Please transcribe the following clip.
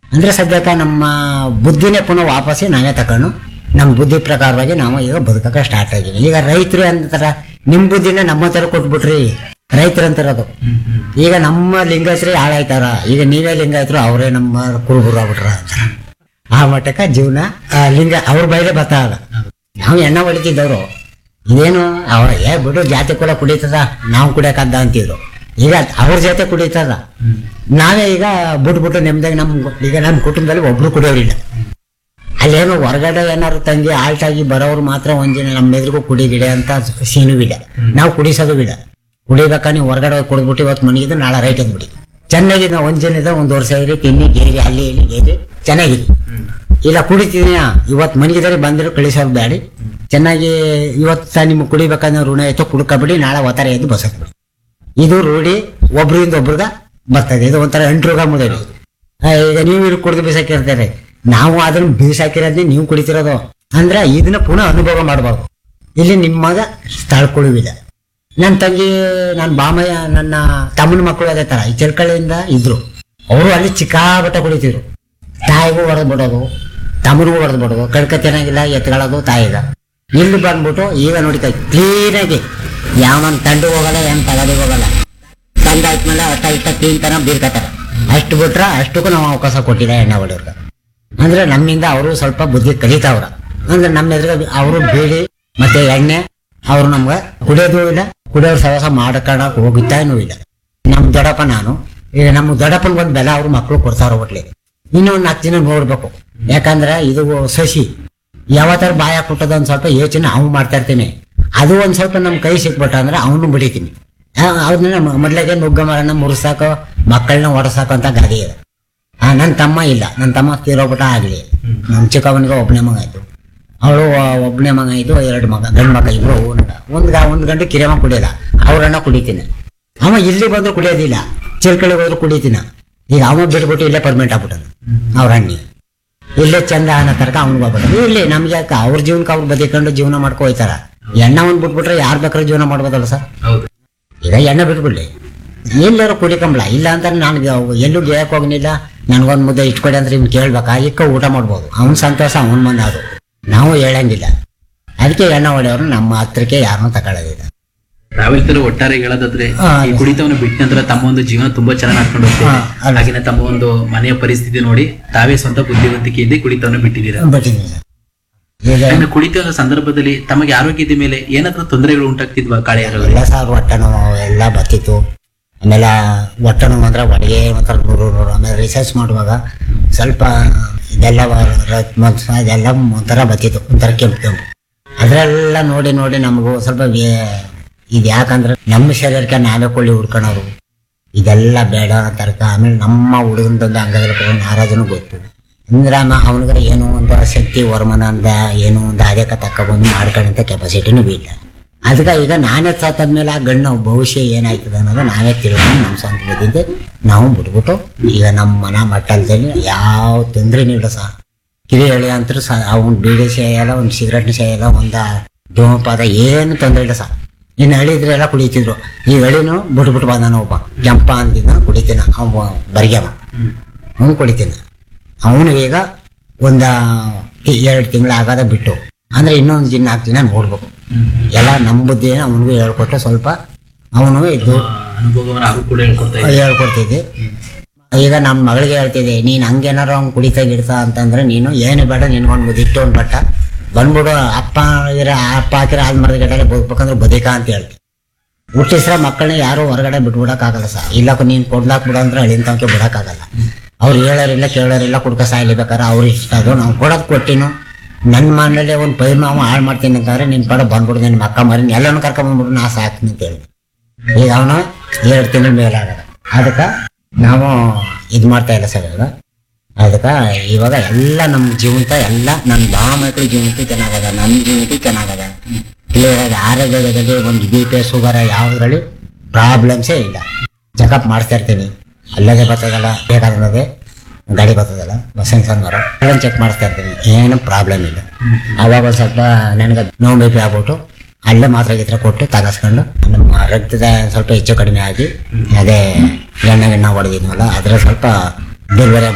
ಅಂದ್ರೆ ಸದ್ಯಕ್ಕೆ ನಮ್ಮ ಬುದ್ಧಿನೇ ಪುನಃ ವಾಪಸ್ಸಿ ನಾವೇ ತಕೊಂಡು ನಮ್ಮ ಬುದ್ಧಿ ಪ್ರಕಾರವಾಗಿ ನಾವು ಈಗ ಬದುಕಕ್ಕೆ ಸ್ಟಾರ್ಟ್ ಆಗಿವಿ ಈಗ ರೈತರು ಅಂತಾರ ನಿಮ್ಮ ಬುದ್ಧಿನ ನಮ್ಮ ತರ ಕೊಟ್ಬಿಟ್ರಿ ರೈತರು ಅಂತಿರೋದು ಈಗ ನಮ್ಮ ಲಿಂಗಾಯತರು ಹಾಳಾಯ್ತಾರ ಈಗ ನೀವೇ ಲಿಂಗಾಯತರು ಅವರೇ ನಮ್ಮ ಕುರುಬರು ಆಗ್ಬಿಟ್ರ ಅಂತಾರ ಆ ಮಟ್ಟಕ್ಕೆ ಜೀವನ ಆ, ಲಿಂಗ ಅವ್ರ ಬೈಲೆ ಬತ್ತಾಗ ನಾವು ಎಣ್ಣೆ ಹೊಡಿತಿದ್ದವ್ರು ಇದೇನು ಅವ್ರ ಏ ಬಿಡು ಜಾತಿ ಕೂಡ ಕುಡಿತದ ನಾವು ಕುಡಿಯಕದ್ದ ಅಂತಿದ್ರು ಈಗ ಅವ್ರ ಜೊತೆ ಕುಡಿತದ ನಾವೇ ಈಗ ಬಿಟ್ಬಿಟ್ಟು ನೆಮ್ಮದಾಗ ನಮ್ ಈಗ ನಮ್ಮ ಕುಟುಂಬದಲ್ಲಿ ಒಬ್ರು ಕುಡಿಯೋರಿಲ್ಲ ಅಲ್ಲೇನು ಹೊರಗಡೆ ಏನಾದ್ರು ತಂಗಿ ಆಲ್ಟ್ ಆಗಿ ಬರೋರು ಮಾತ್ರ ಒಂದಿನ ನಮ್ಮ ಎದುರಿಗೂ ಕುಡಿ ಗಿಡ ಅಂತ ಸೀನು ಬಿಡ ನಾವು ಕುಡಿಸೋದು ಬಿಡ ಕುಡಿಬೇಕಾ ನೀವು ಹೊರಗಡೆ ಹೋಗಿ ಕುಡಿದ್ಬಿಟ್ಟು ಇವತ್ತು ಮನೆಗಿದ್ದು ನಾಳೆ ರೈಟ್ ಅಂದ್ಬಿಡಿ ಚೆನ್ನಾಗಿ ನಾವು ಒಂದ್ ಜನ ಇದೆ ಒಂದ್ ವರ್ಷ ಇರಿ ತಿನ್ನಿ ಗೇರಿ ಅಲ್ಲಿ ಇಲ್ಲಿ ಗೇರಿ ಚೆನ್ನಾಗಿದೆ ಇಲ್ಲ ಕುಡಿತೀನಿ ಇವತ್ತು ಮನೆಗಿದ್ರೆ ಬಂದ್ರು ಕಳಿಸೋದು ಬ್ಯಾಡಿ ಚೆನ್ನಾಗಿ ಇವತ್ತು ನಿಮ್ಗೆ ಕುಡಿಬೇಕಂದ್ರೆ ಋಣ ಆಯ್ತು ಕುಡ್ಕೊಬಿಡಿ ನಾಳೆ ಒತ್ತಾರೆ ಎದ್ದು ಬಸಕ್ಬಿಡಿ ಇದು ರೂಢಿ ಒಬ್ರಿಂದ ಒಬ್ರಿಗ ಬರ್ತದೆ ಇದು ಒಂಥರ ಎಂಟ್ರುಗ ಮುದೇಳಿ ಈಗ ನೀವು ಇಲ್ಲಿ ಕುಡಿದು ಬೀಸಾಕಿರ್ತಾರೆ ನಾವು ಅದನ್ನ ಬೀಸಾಕಿರೋದ್ನೇ ನೀವು ಕುಡಿತಿರೋದು ಅಂದ್ರೆ ಇದನ್ನ ಪುನಃ ಅನುಭವ ಮಾಡಬಾರ್ದು ಇಲ್ಲಿ ನಿಮ್ಮ ಮಗ ತಳ್ಕೊಳ್ಳುವಿಲ್ಲ ನನ್ನ ತಂಗಿ ನನ್ನ ಬಾಮಯ್ಯ ನನ್ನ ತಮ್ಮನ ಮಕ್ಕಳು ಅದೇ ತರ ಈ ಚಿಲ್ಕಳ್ಳಿಯಿಂದ ಇದ್ರು ಅವರು ಅಲ್ಲಿ ಚಿಕ್ಕಾಬಟ್ಟ ಕುಡಿತಿದ್ರು ತಾಯಿಗೂ ಹೊಡೆದು ಬಿಡೋದು ತಮ್ಮನಿಗೂ ಹೊಡೆದು ಬಿಡೋದು ಕಡ್ಕ ಚೆನ್ನಾಗಿಲ್ಲ ಎತ್ಕೊಳ್ಳೋದು ತಾಯಿಗ ಇಲ್ಲಿ ಬಂದ್ಬಿಟ್ಟು ಈಗ ನೋಡಿಕ ಕ್ಲೀನಾಗಿ ಯಾವನ್ ತಂಡು ಹೋಗಲ್ಲ ಏನ್ ತಗಡಿಗೆ ಹೋಗಲ್ಲ ತಂದಾದ್ಮೇಲೆ ಅಟ್ಟ ಇಟ್ಟ ಕ್ಲೀನ್ ತರ ಬೀರ್ಕತಾರೆ ಅಷ್ಟು ಬಿಟ್ರ ಅಷ್ಟಕ್ಕೂ ನಾವು ಅವಕಾಶ ಕೊಟ್ಟಿಲ್ಲ ಎಣ್ಣೆ ಹೊಡೆಯವ್ರಿಗೆ ಅಂದ್ರೆ ನಮ್ಮಿಂದ ಅವರು ಸ್ವಲ್ಪ ಬುದ್ಧಿ ಕಲಿತಾವ್ರ ಅಂದ್ರೆ ನಮ್ಮ ಎದುರು ಅವರು ಬೀಡಿ ಮತ್ತೆ ಎಣ್ಣೆ ಅವ್ರು ನಮ್ಗೆ ಕುಡಿಯೋದು ಇಲ್ಲ ಕುಡಿಯೋರು ಸಹವಾಸ ಮಾಡ್ಕೊಳಕ್ ಹೋಗುತ್ತಾನೂ ಇಲ್ಲ ನಮ್ ದೊಡ್ಡಪ್ಪ ನಾನು ಈಗ ನಮ್ಮ ದೊಡ್ಡಪ್ಪನ ಬಂದ್ ಬೆಲೆ ಅವ್ರ ಮಕ್ಳು ಕೊಡ್ತಾರ ಒಟ್ಲಿ ಇನ್ನೂ ಒಂದ್ ನಾಲ್ಕು ದಿನ ನೋಡ್ಬೇಕು ಯಾಕಂದ್ರೆ ಇದು ಸಸಿ ಯಾವತ್ತಾರ ಬಾಯ ಕೊಟ್ಟದ ಒಂದ್ ಸ್ವಲ್ಪ ಯೋಚನೆ ಅವ್ನು ಮಾಡ್ತಾ ಇರ್ತೀನಿ ಅದು ಒಂದ್ ಸ್ವಲ್ಪ ನಮ್ ಕೈ ಸಿಕ್ಬಿಟ್ಟ ಅಂದ್ರೆ ಅವನು ಬಿಡಿತೀನಿ ಅವ್ರನ್ನ ಮೊದ್ಲಾಗೆ ನುಗ್ಗ ಮರನ ಮುರ್ಸಾಕೋ ಮಕ್ಕಳನ್ನ ಓಡಿಸಾಕೋ ಅಂತ ಗಾದಿ ಇದೆ ಆ ನನ್ನ ತಮ್ಮ ಇಲ್ಲ ನನ್ನ ತಮ್ಮ ತೀರೋಬಿಟ್ಟ ಆಗ್ಲಿ ನಮ್ಮ ಚಿಕ್ಕವನಿಗೆ ಒಬ್ಬನೇ ಮಗ ಆಯ್ತು ಅವಳು ಒಬ್ಬನೇ ಮಗ ಆಯ್ತು ಎರಡು ಮಗ ಗಂಡು ಮಗ ಇಬ್ರು ಒಂದು ಒಂದು ಗ ಒಂದು ಗಂಟೆ ಕಿರಿಯಮ್ಮ ಕುಡಿಯಲ್ಲ ಅವ್ರನ್ನ ಕುಡಿತೀನಿ ಅವ ಇಲ್ಲಿ ಬಂದ್ರು ಕುಡಿಯೋದಿಲ್ಲ ಚಿಲ್ಕಳಿಗೆ ಹೋದ್ರು ಕುಡಿತೀನ ಈಗ ಅವ ಬಿಟ್ಬಿಟ್ಟು ಇಲ್ಲೇ ಪರ್ಮನೆಂಟ್ ಆಗ್ಬಿಟ್ಟನು ಅವ್ರ ಅಣ್ಣಿ ಇಲ್ಲೇ ಚಂದ ಅನ್ನೋ ತನಕ ಅವ್ನಿಗೆ ಹೋಗ್ಬಿಟ್ಟು ಇಲ್ಲಿ ನಮ್ಗೆ ಯಾಕೆ ಅವ್ರ ಜೀವನಕ್ಕೆ ಅವ್ರು ಬದಿಕೊಂಡು ಜೀವನ ಮಾಡ್ಕೊ ಹೋಯ್ತಾರ ಎಣ್ಣೆ ಒಂದ್ ಬಿಟ್ಬಿಟ್ರೆ ಯಾರು ಬೇಕಾದ್ರೂ ಜೀವನ ಮಾಡ್ಬೋದಲ್ಲ ಸರ್ ಹೌದು ಈಗ ಎಣ್ಣೆ ಬಿಟ್ಬಿಡ್ಲಿ ಎಲ್ಲರೂ ಕುಡಿಕಂಬ್ಲ ಇಲ್ಲ ಅಂತ ನಾನು ಎಲ್ಲೂ ಗೆಯಕ್ ಹೋಗ್ನಿಲ್ಲ ನನ್ಗೊಂದ್ ಮುದ್ದೆ ಇಟ್ಕೊಡಿ ಅಂದ್ರೆ ಇವ್ನು ಕೇಳ್ಬೇಕಾ ಇಕ್ಕ ಊಟ ಮಾಡ್ಬೋದು ಅವನ ಸಂತೋಷ ಅವನ ಮನೆ ಅದು ನಾವು ಹೇಳಂಗಿಲ್ಲ ಅದಕ್ಕೆ ಎಣ್ಣೆ ಹೊಡೆಯವರು ನಮ್ಮ ಹತ್ರಕ್ಕೆ ಯಾರನ್ನೂ ತಗೊಳ್ಳೋದಿಲ್ಲ ನಾವೆಲ್ಲರೂ ಒಟ್ಟಾರೆ ಹೇಳೋದಾದ್ರೆ ಹಾ, ಈ ಅದೇ. ಕುಡಿತವನ್ನು ಬಿಟ್ಟ ನಂತರ ತಮ್ಮ ಒಂದು ಜೀವನ ತುಂಬಾ ಚೆನ್ನಾಗಿ ನಡ್ಕೊಂಡು ಹೋಗ್ತಾರೆ ಹಾ, ಅದೇ. ಹಾಗೇನೆ ತಮ್ಮ ಒಂದು ಮನೆಯ ಪರಿಸ್ಥಿತಿ ನೋಡಿ ತಾವೇ ಸ್ವಂತ ಬುದ್ಧಿವಂತಿಕೆಯಿಂದ ಕುಡಿತವನ್ನು ಬಿಟ್ಟಿದ್ದೀರಾ ಬಿಟ್ಟಿದ್ದೀನಿ ಸರ್. ಈಗ ಇನ್ನು ಕುಡಿತದ ಸಂದರ್ಭದಲ್ಲಿ ತಮಗೆ ಆರೋಗ್ಯದ ಮೇಲೆ ಏನಾದ್ರೂ ತೊಂದರೆಗಳು ಉಂಟಾಗ್ತಿದ್ವಾ ಕಾಳೆಯರು ಎಲ್ಲ ಸಾರು ಹೊಟ್ಟೆ ನೋವು ಎಲ್ಲ ಬತ್ತಿತ್ತು ಆಮೇಲೆ ಹೊಟ್ಟೆ ನೋವು ಅಂದ್ರೆ ಒಳಗೆ ಒಂಥರ ನೂರು ನೂರು ಆಮೇಲೆ ರಿಸರ್ಚ್ ಮಾಡುವಾಗ ಸ್ವಲ್ಪ ಇದೆಲ್ಲ ರ- ಮತ್ಸ ಇದೆಲ್ಲ ಒಂಥರ ಬತ್ತಿತ್ತು ಒಂಥರ ಕೆಂಪು ಕೆಂಪು ಅದರೆಲ್ಲ ನೋಡಿ ನೋಡಿ ನಮಗೂ ಸ್ವಲ್ಪ ವೇ- ಇದು ಯಾಕಂದ್ರೆ ನಮ್ಮ ಶರೀರಕ್ಕೆ ನಾವೇ ಕೊಳ್ಳಿ ಹುಡ್ಕೊಳೋರು ಇದೆಲ್ಲ ಬೇಡ ತರ್ಕ ಆಮೇಲೆ ನಮ್ಮ ಹುಡುಗಂದೊಂದು ಅಂಗದಲ್ಲಿ ನಾರಾಜನು ಗೊತ್ತು ಅಂದ್ರೆ ಅವನಿಗೆ ಏನೋ ಒಂದು ಶಕ್ತಿ ವರ್ಮನ ಅಂತ ಏನೋ ಒಂದು ಅದಕ್ಕೆ ತಕ್ಕೊಬಂದು ಮಾಡ್ಕೊಳ್ಳೋಂಥ ಕೆಪಾಸಿಟಿನೂ ಇಲ್ಲ ಅದಕ್ಕೆ ಈಗ ನಾನೇ ಸತ್ತಾದ್ಮೇಲೆ ಆ ಗಣ್ಣು ಭವಿಷ್ಯ ಏನಾಯ್ತದೆ ಅನ್ನೋದು ನಾವೇ ತಿಳ್ಕೊಂಡು ನಮ್ಮ ಸ್ವಂತ ಬುದ್ಧಿಂದ ನಾವು ಬಿಟ್ಬಿಟ್ಟು ಈಗ ನಮ್ಮ ಮನ ಮಟ್ಟದಲ್ಲಿ ಯಾವ ತೊಂದರೆನೂ ಇಲ್ಲ ಸಹ ಕಿವಿ ಎಳೆ ಅಂತೂ ಸಹ ಅವ್ನು ಬೀಡಿ ಸೇಯಲ್ಲ ಒಂದು ಸಿಗರೆಟ್ ಸೇಯಲ್ಲ ಒಂದು ಧೂಮಪಾದ ಏನು ತೊಂದರೆ ಇಲ್ಲ ಸಹ ಇನ್ನು ಹಳಿದ್ರೆ ಎಲ್ಲ ಕುಡಿತಿದ್ರು ಈ ಹಳಿನು ಬಿಟ್ಬಿಟ್ಟು ಬಂದಾನ ಒಬ್ಬ ಕೆಂಪ ಅಂದಿನ ಕುಡಿತೀನ ಅವ ಬರ್ಗ್ಯವ ಅವ್ನು ಕುಡಿತೀನ ಅವನು ಈಗ ಒಂದ ಎರಡು ತಿಂಗಳು ಆಗದ ಬಿಟ್ಟು ಅಂದ್ರೆ ಇನ್ನೊಂದು ದಿನ ನಾಲ್ಕು ದಿನ ನೋಡ್ಬೇಕು ಎಲ್ಲ ನಮ್ಮ ಬುದ್ಧಿನ ಅವನಿಗೂ ಹೇಳ್ಕೊಟ್ಟು ಸ್ವಲ್ಪ ಅವನು ಇದು ಅನುಭವವನ್ನು ಅವರು ಕೂಡ ಹೇಳ್ಕೊಡ್ತಾ ಇದ್ದಾರೆ ಹೇಳ್ಕೊಡ್ತಿದ್ದೆ ಈಗ ನಮ್ಮ ಮಗಳಿಗೆ ಹೇಳ್ತಿದ್ದೆ ನೀನ್ ಹಂಗೇನಾರು ಅವ್ನು ಕುಡಿತಾ ಗಿಡ್ತಾ ಅಂತಂದ್ರೆ ನೀನು ಏನು ಬೇಡ ನಿನ್ಗೊಂದು ಮುದಿಟ್ಟು ಒಂದು ಬಟ್ಟ ಬಂದ್ಬಿಡು ಅಪ್ಪ ಇರ ಅಪ್ಪ ಹಾಕಿರ ಹಾಲು ಮರದ ಗಡ್ಡೆ ಬದುಕ್ಬೇಕಂದ್ರೆ ಬದುಕ ಅಂತ ಹೇಳ್ತಿ ಹುಟ್ಟಿಸ್ರ ಮಕ್ಕಳನ್ನ ಯಾರು ಹೊರಗಡೆ ಬಿಟ್ಬಿಡಕ್ಕಾಗಲ್ಲ ಸರ್ ಇಲ್ಲ ನೀನ್ ಕೊಡ್ಲಾಕ್ ಬಿಡು ಅಂದ್ರೆ ಅಳಿಂತವಕ್ಕೆ ಬಿಡಕ್ಕಾಗಲ್ಲ ಅವ್ರು ಹೇಳೋರಿಲ್ಲ ಕೇಳೋರಿಲ್ಲ ಕುಡ್ಕ ಸಾಯ್ಲಿ ಬೇಕಾದ್ರೆ ಅವ್ರ ಇಷ್ಟ ಅದು ನಾವು ಕೊಡೋದು ಕೊಟ್ಟಿನು ನನ್ನ ಮನೇಲಿ ಒಂದು ಪೈ ಮಾವು ಹಾಳು ಮಾಡ್ತೀನಿ ಅಂತಂದ್ರೆ ನಿನ್ ಪಡ ಬಂದ್ಬಿಡು ನಿನ್ನ ಮಕ್ಕ ಮರಿ ಎಲ್ಲನೂ ಕರ್ಕೊಂಡ್ಬಂದ್ಬಿಡು ನಾ ಸಾಕ್ತೀನಿ ಅಂತ ಹೇಳಿ ಈಗ ಅವನು ಎರಡು ತಿಂಗಳ ಮೇಲೆ ಆಗದ ಅದಕ್ಕೆ ನಾವು ಇದು ಮಾಡ್ತಾ ಇಲ್ಲ ಸರ್ ಇವಾಗ ಅದಕ್ಕೆ ಇವಾಗ ಎಲ್ಲ ನಮ್ಮ ಜೀವಂತ ಎಲ್ಲ ನನ್ನ ಬಾ ಮಕ್ಕಳ ಜೀವನಕ್ಕೂ ಚೆನ್ನಾಗದ ನನ್ನ ಜೀವನಕ್ಕೂ ಚೆನ್ನಾಗದ ಕ್ಲಿಯರ್ ಆಗಿ ಆರೋಗ್ಯದಲ್ಲಿ ಒಂದು ಬಿ ಪಿ ಶುಗರ್ ಯಾವುದ್ರಲ್ಲಿ ಪ್ರಾಬ್ಲಮ್ಸೇ ಇಲ್ಲ ಚೆಕಪ್ ಮಾಡಿಸ್ತಾ ಇರ್ತೀನಿ ಅಲ್ಲದೆ ಬರ್ತದಲ್ಲ ಬೇಕಾದ್ರೆ ಗಾಡಿ ಬರ್ತದಲ್ಲ ಬಸ್ಸಿನ ಸಂದರ ಅದನ್ನು ಚೆಕ್ ಮಾಡಿಸ್ತಾ ಇರ್ತೀನಿ ಏನು ಪ್ರಾಬ್ಲಮ್ ಇಲ್ಲ ಅವಾಗ ಒಂದು ಸ್ವಲ್ಪ ನನಗೆ ನೋವು ಬಿ ಪಿ ಆಗ್ಬಿಟ್ಟು ಅಲ್ಲೇ ಮಾತ್ರ ಗೀತ್ರ ಕೊಟ್ಟು ತಗಸ್ಕೊಂಡು ನಮ್ಮ ರಕ್ತದ ಸ್ವಲ್ಪ ಹೆಚ್ಚು ಕಡಿಮೆ ಆಗಿ ಅದೇ ಎಣ್ಣೆ ಗಿಣ್ಣೆ ಹೊಡೆದಿದ್ವಲ್ಲ ಅದ್ರ ಸ್ವಲ್ಪ ಬೇರೆ ಬೇರೆ